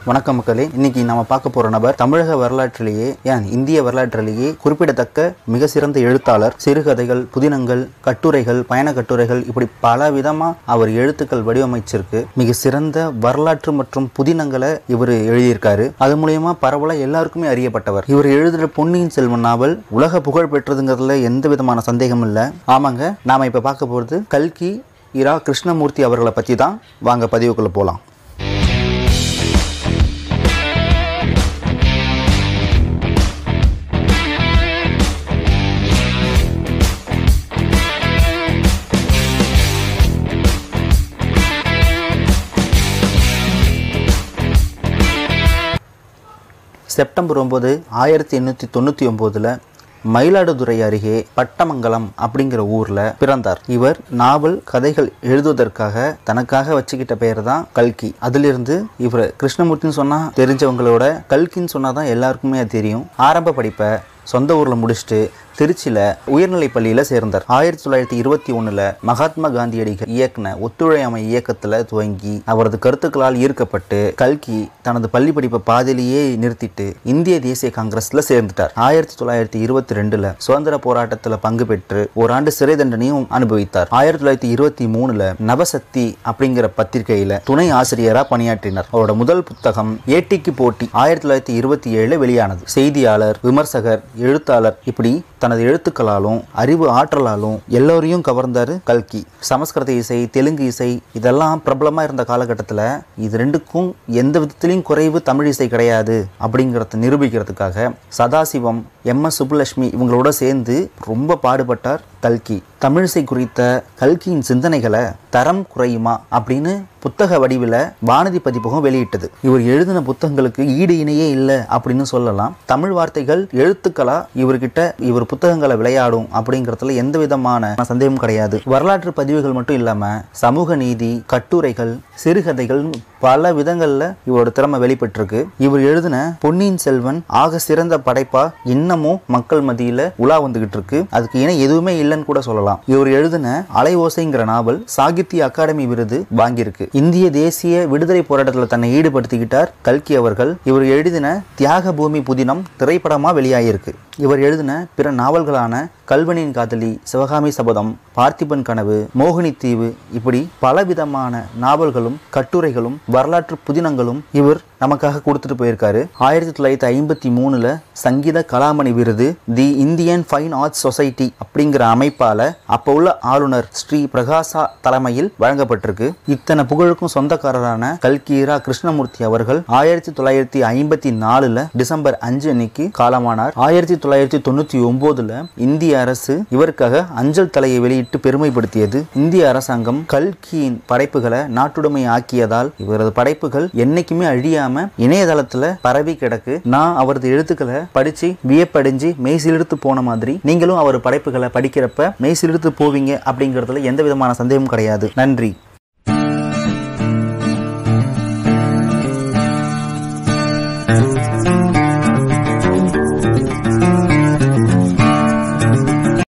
வணக்கம் மக்களே இன்னைக்கு நம்ம பார்க்க போற நபர் தமிழக வரலாற்றிலேயே ஏன் இந்திய வரலாற்றிலேயே குறிப்பிடத்தக்க மிக சிறந்த எழுத்தாளர் சிறுகதைகள் புதினங்கள் கட்டுரைகள் பயண கட்டுரைகள் இப்படி பல விதமா அவர் எழுத்துக்கள் வடிவமைச்சிருக்கு மிக சிறந்த வரலாற்று மற்றும் புதினங்களை இவர் எழுதியிருக்காரு அது மூலியமா பரவலா எல்லாருக்குமே அறியப்பட்டவர் இவர் எழுதுற பொன்னியின் செல்வன் நாவல் உலக புகழ் பெற்றதுங்கிறதுல எந்த விதமான சந்தேகம் இல்லை ஆமாங்க நாம இப்ப பார்க்க போறது கல்கி இரா கிருஷ்ணமூர்த்தி அவர்களை பத்தி தான் வாங்க பதிவுக்குள்ள போலாம் செப்டம்பர் ஒன்பது ஆயிரத்தி எண்ணூற்றி தொண்ணூற்றி ஒம்போதில் மயிலாடுதுறை அருகே பட்டமங்கலம் அப்படிங்கிற ஊரில் பிறந்தார் இவர் நாவல் கதைகள் எழுதுவதற்காக தனக்காக வச்சுக்கிட்ட பெயர் தான் கல்கி அதிலிருந்து இவர் கிருஷ்ணமூர்த்தின்னு சொன்னால் தெரிஞ்சவங்களோட கல்கின்னு சொன்னால் தான் எல்லாருக்குமே அது தெரியும் ஆரம்ப படிப்பை சொந்த ஊரில் முடிச்சுட்டு திருச்சியில் உயர்நிலைப் பள்ளியில் சேர்ந்தார் ஆயிரத்தி தொள்ளாயிரத்தி இருபத்தி ஒன்றில் மகாத்மா காந்தியடிகள் இயக்குன ஒத்துழையாமை இயக்கத்தில் துவங்கி அவரது கருத்துக்களால் ஈர்க்கப்பட்டு கல்கி தனது பள்ளி படிப்பை பாதியிலேயே நிறுத்திட்டு இந்திய தேசிய காங்கிரஸில் சேர்ந்துட்டார் ஆயிரத்தி தொள்ளாயிரத்தி இருபத்தி ரெண்டில் சுதந்திர போராட்டத்தில் பங்கு பெற்று ஓராண்டு சிறை தண்டனையும் அனுபவித்தார் ஆயிரத்தி தொள்ளாயிரத்தி இருபத்தி மூணுல நவசக்தி அப்படிங்கிற பத்திரிகையில துணை ஆசிரியராக பணியாற்றினார் அவரோட முதல் புத்தகம் ஏட்டிக்கு போட்டி ஆயிரத்தி தொள்ளாயிரத்தி இருபத்தி ஏழுல வெளியானது செய்தியாளர் விமர்சகர் எழுத்தாளர் இப்படி தனது எழுத்துக்களாலும் அறிவு ஆற்றலாலும் எல்லோரையும் கவர்ந்தாரு கல்கி சமஸ்கிருத இசை தெலுங்கு இசை இதெல்லாம் பிரபலமா இருந்த காலகட்டத்தில் இது ரெண்டுக்கும் எந்த விதத்திலையும் குறைவு தமிழ் இசை கிடையாது அப்படிங்கிறத நிரூபிக்கிறதுக்காக சதாசிவம் எம் எஸ் சுப்புலட்சுமி இவங்களோட சேர்ந்து ரொம்ப பாடுபட்டார் கல்கி தமிழிசை குறித்த கல்கியின் சிந்தனைகளை தரம் குறையுமா அப்படின்னு புத்தக வடிவில் வானதி பதிப்பகம் வெளியிட்டது இவர் எழுதின புத்தகங்களுக்கு ஈடு இணையே இல்லை அப்படின்னு சொல்லலாம் தமிழ் வார்த்தைகள் எழுத்துக்களா இவர்கிட்ட இவர் புத்தகங்களை விளையாடும் அப்படிங்கிறதுல எந்த விதமான சந்தேகமும் கிடையாது வரலாற்று பதிவுகள் மட்டும் இல்லாம சமூக நீதி கட்டுரைகள் சிறுகதைகள் பல விதங்கள்ல இவரோட திறமை வெளிப்பட்டிருக்கு இவர் எழுதின பொன்னியின் செல்வன் ஆக சிறந்த படைப்பா இன்னமும் மக்கள் மத்தியில உலா வந்துகிட்டு இருக்கு அதுக்கு இணை எதுவுமே இல்லைன்னு கூட சொல்லலாம் இவர் எழுதின அலை ஓசைங்கிற நாவல் சாகித்ய அகாடமி விருது வாங்கியிருக்கு இந்திய தேசிய விடுதலை போராட்டத்தில் தன்னை ஈடுபடுத்திக்கிட்டார் கல்கி அவர்கள் இவர் எழுதின தியாக பூமி புதினம் திரைப்படமா வெளியாகிருக்கு இவர் எழுதின பிற நாவல்களான கல்வனின் காதலி சிவகாமி சபதம் பார்த்திபன் கனவு மோகினி தீவு இப்படி பலவிதமான நாவல்களும் கட்டுரைகளும் வரலாற்று புதினங்களும் இவர் நமக்காக கொடுத்துட்டு போயிருக்காரு ஆயிரத்தி தொள்ளாயிரத்தி ஐம்பத்தி மூணுல சங்கீத கலாமணி விருது the Indian fine arts society அப்படிங்கிற அமைப்பால அப்போ உள்ள ஆளுநர் ஸ்ரீ பிரகாசா தலைமையில் வழங்கப்பட்டிருக்கு இத்தனை புகழுக்கும் சொந்தக்காரரான கல்கீரா கிருஷ்ணமூர்த்தி அவர்கள் ஆயிரத்தி தொள்ளாயிரத்தி ஐம்பத்தி நாலுல டிசம்பர் அஞ்சு அன்னைக்கு காலமானார் ஆயிரத்தி தொள்ளாயிரத்தி தொண்ணூத்தி ஒன்பதுல இந்திய அரசு இவருக்காக அஞ்சல் தலையை வெளியிட்டு பெருமைப்படுத்தியது இந்திய அரசாங்கம் கல்கியின் படைப்புகளை நாட்டுடைமை ஆக்கியதால் இவரது படைப்புகள் என்னைக்குமே அழியாம இணையதளத்துல பரவி கிடக்கு நான் அவரது எழுத்துக்களை படிச்சு வியப்படைஞ்சு மெய்சிலிருத்து போன மாதிரி நீங்களும் அவர் படைப்புகளை படிக்கிறப்ப மெய்சிலிருத்து போவீங்க அப்படிங்கிறதுல எந்த விதமான சந்தேகமும் கிடையாது நன்றி